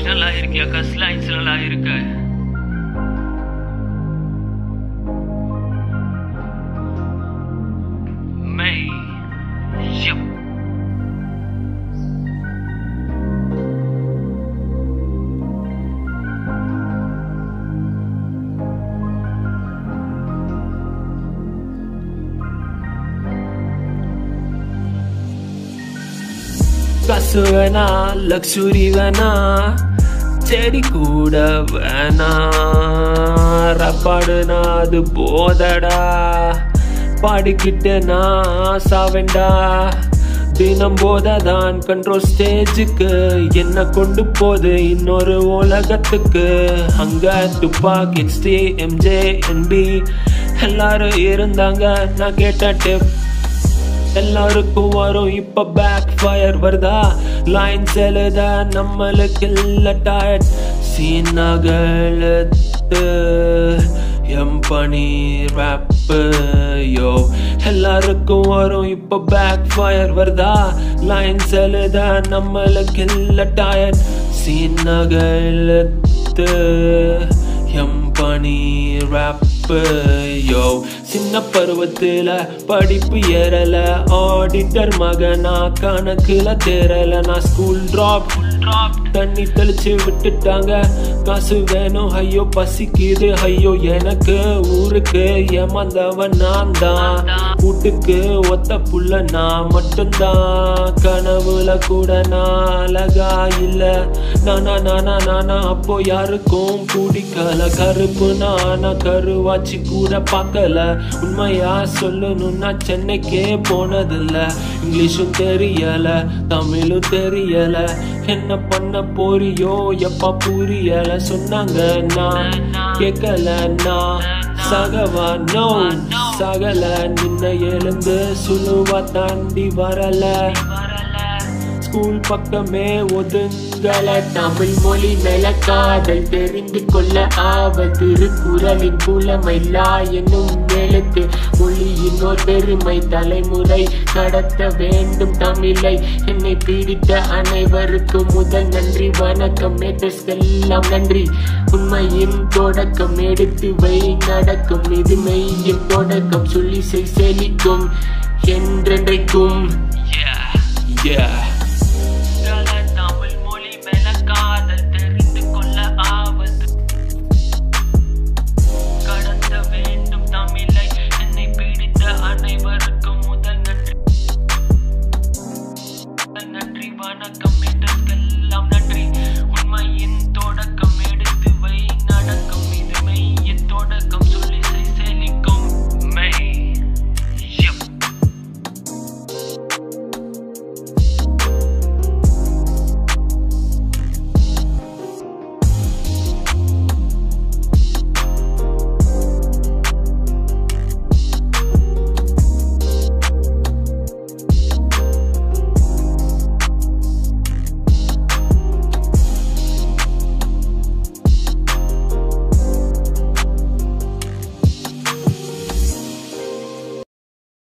நல்லா இருக்கியா கஸ் லைன்ஸ் நல்லா இருக்கு மெய் யப் காசு வேணா லக்ஸுரி வேணா செடி கூட வேணா ரப்பாடுனா அது போதடா பாடிக்கிட்டு நான் சாவேண்டா தினம் போததான் கண்ட்ரோல் ஸ்டேஜுக்கு என்ன கொண்டு போது இன்னொரு உலகத்துக்கு அங்க துப்பாக் எக்ஸ்டி எம்ஜே என்பி எல்லாரும் இருந்தாங்க நான் கேட்ட டிப் எல்லாருக்கும் வரும் இப்ப பேக் ஃபயர் வருதா லைன்ஸ் எழுத நம்மளுக்கு இல்ல டயர்ட் சீனகளத்து எம் பனி ரேப்பு யோ எல்லாருக்கும் வரும் இப்ப பேக் ஃபயர் வருதா லைன்ஸ் எழுத நம்மளுக்கு இல்ல டயர்ட் சீனகளத்து எம் பனி ரேப்பு யோ சின்ன பருவத்துல படிப்பு ஏறல ஆடிட்டர் மகனா கணக்குல தேரல நான் ஸ்கூல் டிராப் தண்ணி தெளிச்சு விட்டுட்டாங்க காசு வேணும் ஐயோ பசிக்குது ஐயோ எனக்கு ஊருக்கு ஏமாந்தவன் நான் தான் வீட்டுக்கு ஒத்த புள்ள நான் மட்டும்தான் கனவுல கூட நான் அழகா இல்ல நானா நானா நானா அப்போ யாருக்கும் பிடிக்கல கருப்பு நானா கருவாச்சி கூட பார்க்கல உண்மையா சொல்லணும்னா சென்னைக்கே போனதில்ல இங்கிலீஷும் தெரியல தமிழும் தெரியல என்ன பண்ண போறியோ எப்ப புரியல சொன்னாங்க நான் கேட்கல நான் சகவா நோ சகல நின்ன எழுந்து சுழுவா தாண்டி வரல ஸ்கூல் பக்கமே ஒதுங்கல தமிழ் மொழி மேல காதல் தெரிந்து கொள்ள ஆவல் திருக்குறளின் புலமைலா என்னும் எழுத்து மொழியின் ஒரு பெருமை தலைமுறை நடத்த வேண்டும் தமிழை என்னை பிடித்த அனைவருக்கும் முதல் நன்றி வணக்கம் மேட்டர்ஸ்கெல்லாம் நன்றி உண்மையின் தொடக்கம் எடுத்து வை நடக்கும் இது மெய்யின் தொடக்கம் சொல்லி செய் செழிக்கும் என்றென்றைக்கும் yeah தமிழ் மொழி மேல காதல் தெரிந்து கொள்ள ஆவது கடத்த வேண்டும் தமிழை என்னை பிடித்த அனைவருக்கும் முதல் நன்றி நன்றி வணக்கம் என்றெல்லாம் நன்றி உண்மையின் தொடக்கம் எடுத்து வை